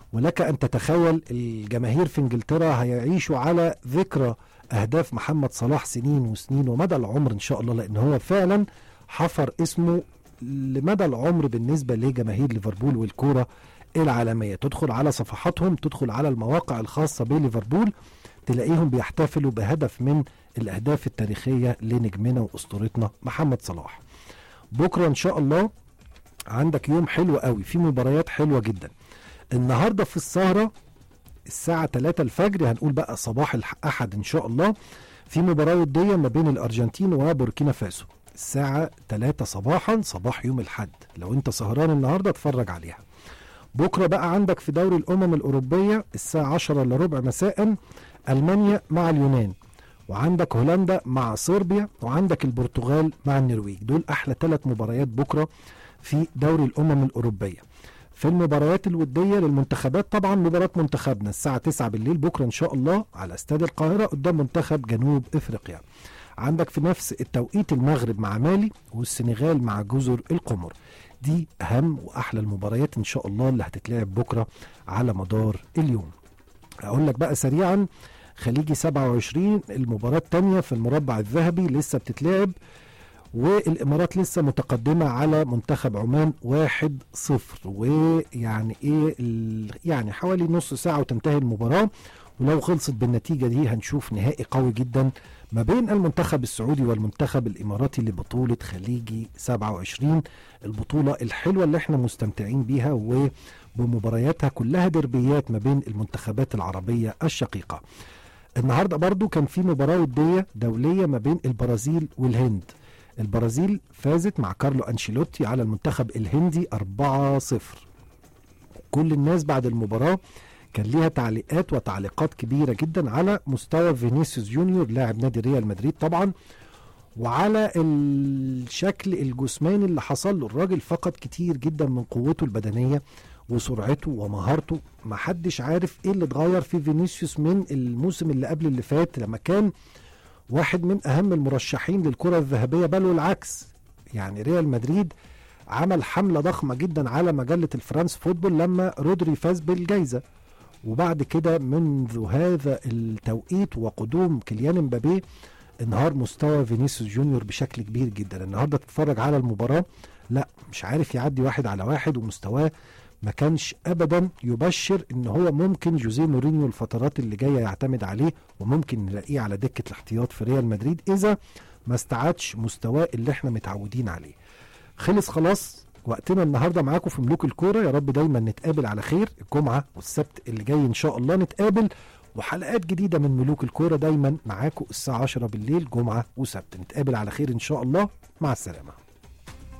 ولك ان تتخيل الجماهير في انجلترا هيعيشوا على ذكرى اهداف محمد صلاح سنين وسنين ومدى العمر ان شاء الله لان هو فعلا حفر اسمه لمدى العمر بالنسبه لجماهير ليفربول والكوره العالميه تدخل على صفحاتهم تدخل على المواقع الخاصه بليفربول تلاقيهم بيحتفلوا بهدف من الاهداف التاريخيه لنجمنا واسطورتنا محمد صلاح بكره ان شاء الله عندك يوم حلو قوي في مباريات حلوه جدا النهارده في السهره الساعه 3 الفجر هنقول بقى صباح الاحد ان شاء الله في مباراه وديه ما بين الارجنتين وبوركينا فاسو الساعه 3 صباحا صباح يوم الاحد لو انت سهران النهارده اتفرج عليها بكره بقى عندك في دوري الامم الاوروبيه الساعه 10 الا ربع مساء المانيا مع اليونان وعندك هولندا مع صربيا وعندك البرتغال مع النرويج دول احلى ثلاث مباريات بكره في دوري الامم الاوروبيه في المباريات الوديه للمنتخبات طبعا مباراه منتخبنا الساعه 9 بالليل بكره ان شاء الله على استاد القاهره قدام منتخب جنوب افريقيا عندك في نفس التوقيت المغرب مع مالي والسنغال مع جزر القمر دي اهم واحلى المباريات ان شاء الله اللي هتتلعب بكره على مدار اليوم اقول لك بقى سريعا خليجي 27 المباراة الثانية في المربع الذهبي لسه بتتلعب والامارات لسه متقدمة على منتخب عمان واحد صفر ويعني ايه يعني حوالي نص ساعة وتنتهي المباراة ولو خلصت بالنتيجة دي هنشوف نهائي قوي جدا ما بين المنتخب السعودي والمنتخب الاماراتي لبطولة خليجي 27 البطولة الحلوة اللي احنا مستمتعين بيها وبمبارياتها كلها دربيات ما بين المنتخبات العربية الشقيقة النهارده برضو كان في مباراه وديه دوليه ما بين البرازيل والهند البرازيل فازت مع كارلو انشيلوتي على المنتخب الهندي 4-0 كل الناس بعد المباراه كان ليها تعليقات وتعليقات كبيره جدا على مستوى فينيسيوس جونيور لاعب نادي ريال مدريد طبعا وعلى الشكل الجسماني اللي حصل له الراجل فقد كتير جدا من قوته البدنيه وسرعته ومهارته محدش عارف ايه اللي اتغير في فينيسيوس من الموسم اللي قبل اللي فات لما كان واحد من اهم المرشحين للكرة الذهبية بل والعكس يعني ريال مدريد عمل حملة ضخمة جدا على مجلة الفرانس فوتبول لما رودري فاز بالجائزة وبعد كده منذ هذا التوقيت وقدوم كيليان مبابي انهار مستوى فينيسيوس جونيور بشكل كبير جدا النهارده تتفرج على المباراة لا مش عارف يعدي واحد على واحد ومستواه ما كانش ابدا يبشر ان هو ممكن جوزيه مورينيو الفترات اللي جايه يعتمد عليه وممكن نلاقيه على دكه الاحتياط في ريال مدريد اذا ما استعادش مستواه اللي احنا متعودين عليه. خلص خلاص وقتنا النهارده معاكم في ملوك الكوره يا رب دايما نتقابل على خير الجمعه والسبت اللي جاي ان شاء الله نتقابل وحلقات جديده من ملوك الكوره دايما معاكم الساعه 10 بالليل جمعه وسبت نتقابل على خير ان شاء الله مع السلامه